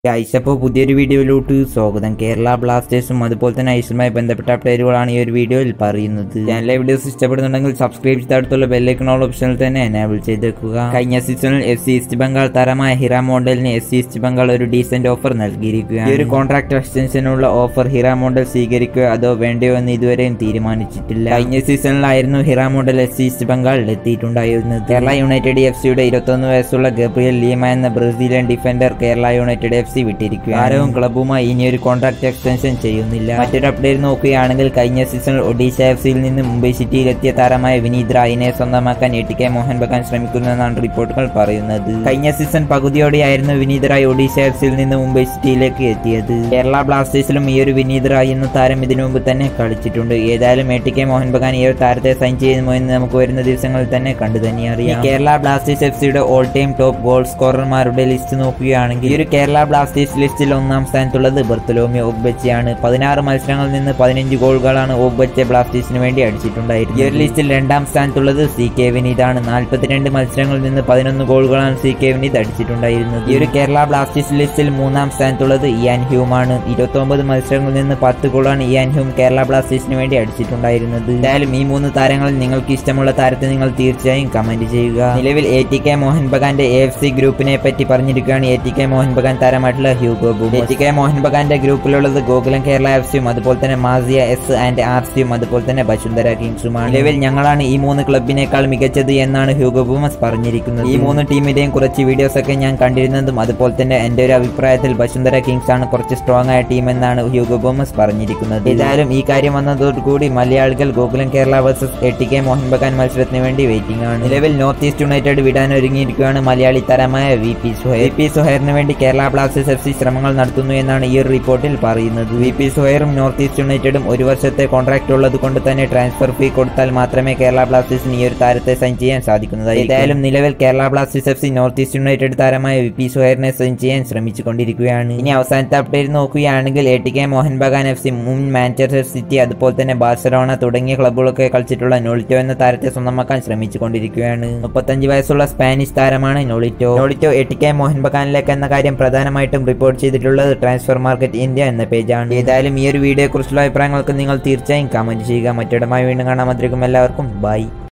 ഐസപ്പോ പുതിയൊരു വീഡിയോയിലോട്ട് സ്വാഗതം കേരള ബ്ലാസ്റ്റേഴ്സും അതുപോലെ തന്നെ ഐസുമായി ബന്ധപ്പെട്ട അപ്ഡേറ്റുകളാണ് ഈ ഒരു വീഡിയോയിൽ പറയുന്നത് ചാനലിലെ വീഡിയോസ് ഇഷ്ടപ്പെടുന്നുണ്ടെങ്കിൽ സബ്സ്ക്രൈബ് ചെയ്ത് അടുത്തുള്ള ബെല്ലൈക്കണോൾ ഓപ്ഷനിൽ തന്നെ എനേബിൾ ചെയ്തേക്കുക കഴിഞ്ഞ സീസണിൽ എഫ് സി ഈസ്റ്റ് ബംഗാൾ താരമായ ഹിറ മോഡലിന് എഫ് സി ഈസ്റ്റ് ബംഗാൾ ഒരു ഡീസന്റ് ഓഫർ നൽകിയിരിക്കുകയാണ് ഈ ഒരു കോൺട്രാക്ട് എക്സ്റ്റൻഷനുള്ള ഓഫർ ഹിറ മോഡൽ സ്വീകരിക്കുകയോ അതോ വേണ്ടയോ എന്ന് ഇതുവരെയും തീരുമാനിച്ചിട്ടില്ല കഴിഞ്ഞ സീസണിലായിരുന്നു Hira Mondal F C east ബംഗാളിൽ എത്തിയിട്ടുണ്ടായിരുന്നത് കേരള യുണൈറ്റഡ് എഫ് സിയുടെ ഇരുപത്തൊന്ന് വയസ്സുള്ള ഗബ്രിയൽ ലീമ എന്ന Brazilian defender Kerala United F C വിട്ടിരിക്കുക ആരവും ക്ലബുമായി ഇനി ഒരു കോൺട്രാക്ട് എക്സ്റ്റൻഷൻ ചെയ്യുന്നില്ല മറ്റൊരു അപ്ഡേറ്റ് നോക്കുകയാണെങ്കിൽ കഴിഞ്ഞ സീസണിൽ ഒഡീഷ എഫ് സിയിൽ നിന്ന് മുംബൈ സിറ്റിയിലെത്തിയ താരമായ വിനീത് റായിനെ സ്വന്തമാക്കാൻ A T K Mohun Bagan ശ്രമിക്കുന്നതെന്നാണ് റിപ്പോർട്ടുകൾ പറയുന്നത് കഴിഞ്ഞ സീസൺ പകുതിയോടെയായിരുന്നു വിനീത് റായ് ഒഡീഷ എഫ് സിയിൽ നിന്ന് മുംബൈ സിറ്റിയിലേക്ക് എത്തിയത് കേരള ബ്ലാസ്റ്റേഴ്സിലും ഈ ഒരു വിനീത് റായ് എന്ന താരം ഇതിനു മുമ്പ് തന്നെ കളിച്ചിട്ടുണ്ട് ഏതായാലും A T K Mohun Bagan ഈ ഒരു താരത്തെ സൈൻ ചെയ്യുമോ എന്ന് നമുക്ക് വരുന്ന ദിവസങ്ങളിൽ തന്നെ കണ്ടു തന്നെ അറിയാം ഈ കേരള ബ്ലാസ്റ്റേഴ്സ് എഫ് സിയുടെ ഓൾ ടൈം ടോപ്പ് ഗോൾ സ്കോറർമാരുടെ ലിസ്റ്റ് നോക്കുകയാണെങ്കിൽ ഈ ഒരു കേരള ബ്ലാസ്റ്റേഴ്സ് ലിസ്റ്റിൽ ഒന്നാം സ്ഥാനത്തുള്ളത് ബർത്തലോമിയോ ഓഗ്ബച്ചയാണ് പതിനാറ് മത്സരങ്ങളിൽ നിന്ന് പതിനഞ്ച് ഗോളുകളാണ് ഓഗ്ബച്ച ബ്ലാസ്റ്റേഴ്സിന് വേണ്ടി അടിച്ചിട്ടുണ്ടായിരുന്നത് ഈ ഒരു ലിസ്റ്റിൽ രണ്ടാം സ്ഥാനത്തുള്ളത് സി കെ വിനീതാണ് നാൽപ്പത്തിരണ്ട് മത്സരങ്ങളിൽ നിന്ന് പതിനൊന്ന് ഗോളുകളാണ് സി കെ വിനീത് അടിച്ചിട്ടുണ്ടായിരുന്നത് ഈ ഒരു കേരള ബ്ലാസ്റ്റേഴ്സ് ലിസ്റ്റിൽ മൂന്നാം സ്ഥാനത്തുള്ളത് ഇയാൻ ഹ്യൂമാണ് ഇരുപത്തൊമ്പത് മത്സരങ്ങളിൽ നിന്ന് പത്ത് ഗോളാണ് ഇയാൻ ഹ്യൂം കേരള ബ്ലാസ്റ്റേഴ്സിന് വേണ്ടി അടിച്ചിട്ടുണ്ടായിരുന്നത് എന്തായാലും ഈ മൂന്ന് താരങ്ങളിൽ നിങ്ങൾക്ക് ഇഷ്ടമുള്ള താരത്തെ നിങ്ങൾ തീർച്ചയായും കമന്റ് ചെയ്യുക നിലവിൽ എ ടി കെ മോഹൻ ബഗാന്റെ എ എഫ് സി ഗ്രൂപ്പിനെ പറ്റി പറഞ്ഞിരിക്കുകയാണ് A T K Mohun Bagan താരമായിട്ടുള്ള Hugo Boum A T K Mohun ബഗാന്റെ ഗ്രൂപ്പിലുള്ളത് ഗോകുലം കേരള എഫ് സിയും അതുപോലെ തന്നെ മാസിയ എസ് ആൻഡ് ആർ സിയും അതുപോലെ തന്നെ ബസുന്ധര കിങ്സുമാണ് നിലവിൽ ഞങ്ങളാണ് ഈ മൂന്ന് ക്ലബിനേക്കാൾ മികച്ചത് എന്നാണ് ഹ്യൂഗോ ബൂമസ് പറഞ്ഞിരിക്കുന്നത് ഈ മൂന്ന് ടീമിന്റെയും കുറച്ച് വീഡിയോസ് ഒക്കെ ഞാൻ കണ്ടിരുന്നതും അതുപോലെ തന്നെ എന്റെ ഒരു അഭിപ്രായത്തിൽ ബസുന്ധര കിങ്സ് ആണ് കുറച്ച് സ്ട്രോങ് ആയ ടീം എന്നാണ് ഹ്യൂഗോ ബൂമസ് പറഞ്ഞിരിക്കുന്നത് ഏതായാലും ഈ കാര്യം വന്നതോടുകൂടി മലയാളികൾ Gokulam Kerala versus A T K Mohun Bagan മത്സരത്തിന് വേണ്ടി വെയിറ്റിംഗ് ആണ് നിലവിൽ നോർത്ത് ഈസ്റ്റ് യുണൈറ്റഡ് വിടാൻ ഒരുങ്ങിയിരിക്കുകയാണ് മലയാളി താരമായ V P Suhair V P സുഹൈറിന് വേണ്ടി കേരള ബ്ലാസ്റ്റേഴ്സ് എഫ് സി ശ്രമങ്ങൾ നടത്തുന്നു എന്നാണ് ഈ ഒരു റിപ്പോർട്ടിൽ പറയുന്നത് വി പി സുഹൈറും നോർത്ത് ഈസ്റ്റ് യുണൈറ്റഡും ഒരു വർഷത്തെ കോൺട്രാക്ട് ഉള്ളത് കൊണ്ട് തന്നെ ട്രാൻസ്ഫർ ഫീ കൊടുത്താൽ മാത്രമേ കേരള ബ്ലാസ്റ്റേഴ്സിന് ഈ ഒരു താരത്തെ സൈൻ ചെയ്യാൻ സാധിക്കുന്നതായി ഏതായാലും നിലവിൽ Kerala Blasters F C north east United താരമായ വി പി സുഹൈറിനെ സൈൻ ചെയ്യാൻ ശ്രമിച്ചുകൊണ്ടിരിക്കുകയാണ് ഇനി അവസാനത്തെ അപ്ഡേറ്റ് നോക്കുകയാണെങ്കിൽ A T K Mohun Bagan F C മുൻ മാഞ്ചസ്റ്റർ സിറ്റി അതുപോലെ തന്നെ ബാഴ്സലോണ തുടങ്ങിയ ക്ലബ്ബുകളൊക്കെ കളിച്ചിട്ടുള്ള നോളിറ്റോ എന്ന താരത്തെ സ്വന്തമാക്കാൻ ശ്രമിച്ചുകൊണ്ടിരിക്കുകയാണ് മുപ്പത്തഞ്ച് വയസ്സുള്ള സ്പാനിഷ് താരമാണ് Nolito Nolito A T K Mohun ബഗാനിലേക്ക് എന്ന കാര്യം പ്രധാനമായിട്ടും റിപ്പോർട്ട് ചെയ്തിട്ടുള്ളത് ട്രാൻസ്ഫർ മാർക്കറ്റ് ഇന്ത്യ എന്ന പേജാണ് ഏതായാലും ഈ ഒരു വീഡിയോ കുറിച്ചുള്ള അഭിപ്രായങ്ങൾക്ക് നിങ്ങൾ തീർച്ചയായും കമന്റ് ചെയ്യുക മറ്റിടമായി വീണ്ടും കാണാൻ എല്ലാവർക്കും ബൈ